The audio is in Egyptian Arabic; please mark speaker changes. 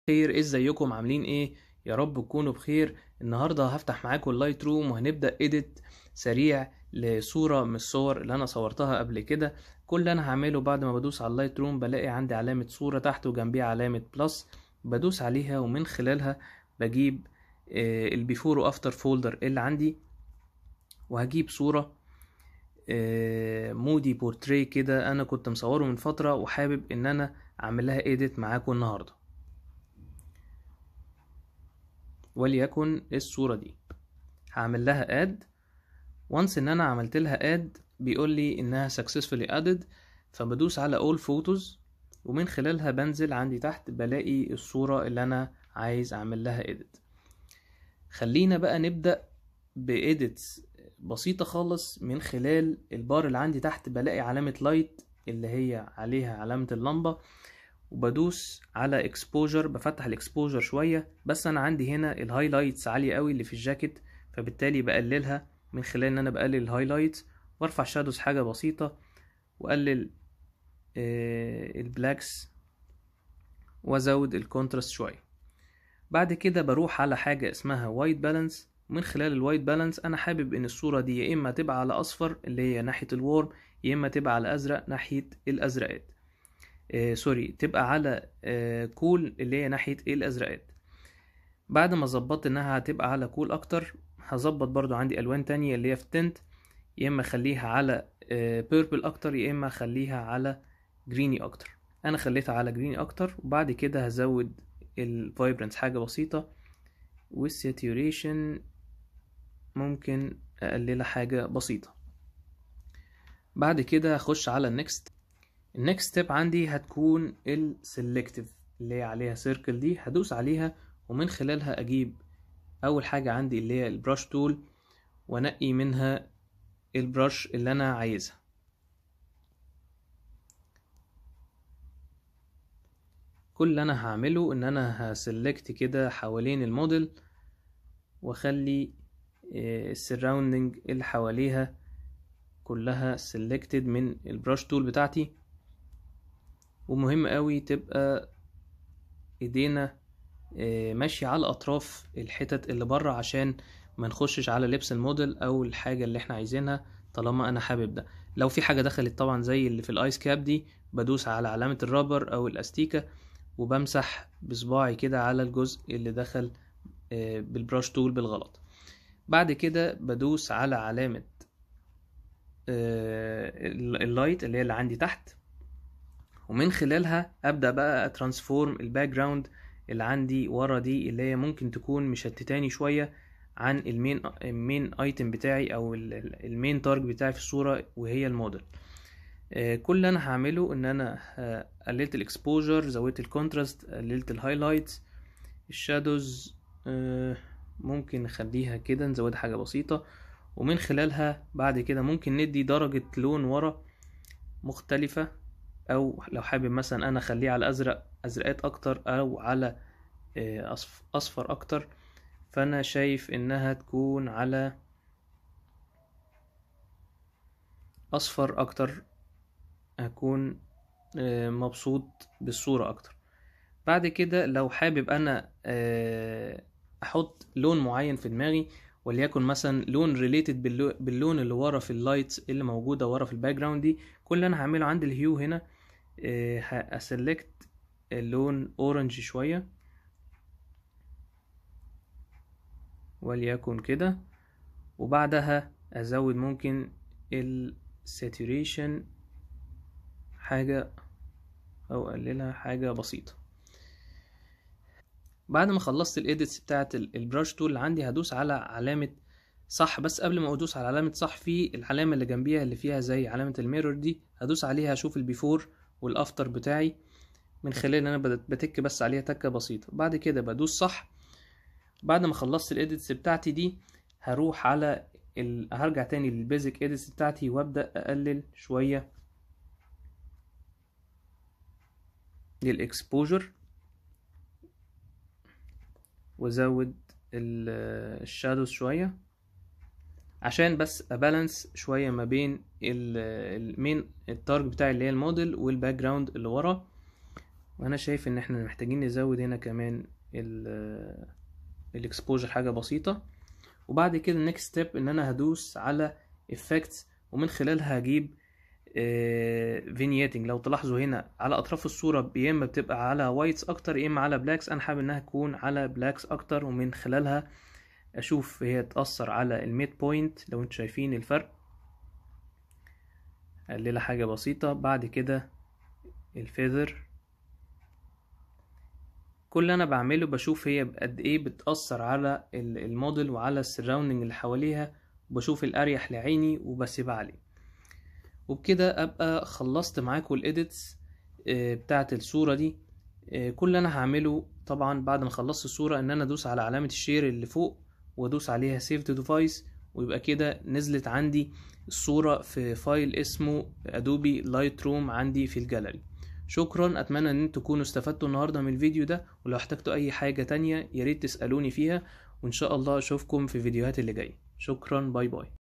Speaker 1: خير ازيكم عاملين ايه يا رب تكونوا بخير النهارده هفتح معاكم اللايت روم وهنبدا اديت سريع لصوره من الصور اللي انا صورتها قبل كده كل اللي انا هعمله بعد ما بدوس على اللايت روم بلاقي عندي علامه صوره تحت وجنبيها علامه بلس بدوس عليها ومن خلالها بجيب البيفور وافتر فولدر اللي عندي وهجيب صوره مودي بورتري كده انا كنت مصوره من فتره وحابب ان انا اعمل لها ايديت معاكم النهارده وليكن الصورة دي هعمل لها اد وانس ان انا عملت لها اد بيقول لي انها successfully added فبدوس على all photos ومن خلالها بنزل عندي تحت بلاقي الصورة اللي انا عايز اعمل لها edit خلينا بقى نبدأ بإيديتس بسيطة خالص من خلال البار اللي عندي تحت بلاقي علامة لايت اللي هي عليها علامة اللمبة وبدوس على اكسبوجر بفتح الاكسبوجر شويه بس انا عندي هنا الهايلايتس عاليه قوي اللي في الجاكيت فبالتالي بقللها من خلال ان انا بقلل الهايلايتس وارفع شادوز حاجه بسيطه واقلل آه البلاكس وازود الكونتراست شويه بعد كده بروح على حاجه اسمها وايت بالانس ومن خلال الوايت بالانس انا حابب ان الصوره دي يا اما تبقى على اصفر اللي هي ناحيه الورم يا اما تبقى على ازرق ناحيه الازرقات آه سوري تبقى على آه كول اللي هي ناحية الأزرقات بعد ما ظبطت انها هتبقى على كول اكتر هظبط برضو عندي الوان تانية اللي هي في تنت يا اما اخليها على آه بيربل اكتر يا اما اخليها على جريني اكتر انا خليتها على جريني اكتر وبعد كده هزود الفايبرنس حاجة بسيطة والساتوريشن ممكن اقللها حاجة بسيطة بعد كده هخش على النكست النكست ستيب عندي هتكون السلكتيف اللي هي عليها سيركل دي هدوس عليها ومن خلالها اجيب اول حاجة عندي اللي هي البراش تول وانقي منها البراش اللي انا عايزها كل اللي انا هعمله ان انا هسلكت كده حوالين الموديل واخلي السراوندنج اللي حواليها كلها سلكتد من البراش تول بتاعتي ومهم قوي تبقى ايدينا ماشية على اطراف الحتت اللي بره عشان ما نخشش على لبس الموديل او الحاجة اللي احنا عايزينها طالما انا حابب ده لو في حاجة دخلت طبعا زي اللي في الايس كاب دي بدوس على علامة الرابر او الاستيكة وبمسح بصباعي كده على الجزء اللي دخل بالبراش تول بالغلط بعد كده بدوس على علامة اللايت اللي هي اللي عندي تحت ومن خلالها ابدا بقى اترانسفورم الباك جراوند اللي عندي ورا دي اللي هي ممكن تكون مشتتاني شويه عن المين المين ايتم بتاعي او المين تارج بتاعي في الصوره وهي الموديل كل اللي انا هعمله ان انا قللت الاكسبوجر زودت الكونتراست قللت الهايلايتس الشادوز ممكن نخليها كده نزودها حاجه بسيطه ومن خلالها بعد كده ممكن ندي درجة لون ورا مختلفة او لو حابب مثلا انا اخليه على ازرق ازرقات اكتر او على اصفر اكتر فانا شايف انها تكون على اصفر اكتر هكون مبسوط بالصورة اكتر بعد كده لو حابب انا احط لون معين في دماغي وليكن مثلا لون ريليتد باللون اللي ورا في اللايتس اللي موجوده ورا في الباك جراوند دي كل اللي انا هعمله عند الهيو هنا هسلكت اللون اورنج شويه وليكن كده وبعدها ازود ممكن الساتوريشن حاجه او اقللها حاجه بسيطه بعد ما خلصت الايديتس بتاعت البراش تول اللي عندي هدوس على علامة صح بس قبل ما ادوس على علامة صح في العلامة اللي جنبيها اللي فيها زي علامة الميرور دي هدوس عليها اشوف البيفور والافتر بتاعي من خلال ان انا بتك بس عليها تكة بسيطة بعد كده بدوس صح بعد ما خلصت الايديتس بتاعتي دي هروح على ال... هرجع تاني للبيزك ايديتس بتاعتي وابدأ اقلل شوية للاكسبوجر وازود الشادوز شوية عشان بس ابالانس شوية ما بين المين التارج بتاعي اللي هي الموديل والباك جراوند اللي ورا وانا شايف ان احنا محتاجين نزود هنا كمان الاكسبوجر حاجة بسيطة وبعد كده النكست ستيب ان انا هدوس على effects ومن خلالها هجيب فينياتنج لو تلاحظوا هنا على اطراف الصورة يا اما بتبقى على وايتس اكتر يا اما على بلاكس انا حابب انها تكون على بلاكس اكتر ومن خلالها اشوف هي تأثر على الميد بوينت لو انتوا شايفين الفرق قللها حاجة بسيطة بعد كده الفيذر كل اللي انا بعمله بشوف هي قد ايه بتأثر على الموديل وعلى السراوندنج اللي حواليها وبشوف الاريح لعيني وبسيبها عليه وبكده ابقى خلصت معاكم الايديتس بتاعه الصوره دي كل اللي انا هعمله طبعا بعد ما خلصت الصوره ان انا ادوس على علامه الشير اللي فوق وادوس عليها سيف تو ديفايس ويبقى كده نزلت عندي الصوره في فايل اسمه ادوبي لايت روم عندي في الجاليري شكرا اتمنى ان انتوا تكونوا استفدتوا النهارده من الفيديو ده ولو احتجتوا اي حاجه تانية ياريت تسالوني فيها وان شاء الله اشوفكم في الفيديوهات اللي جايه شكرا باي باي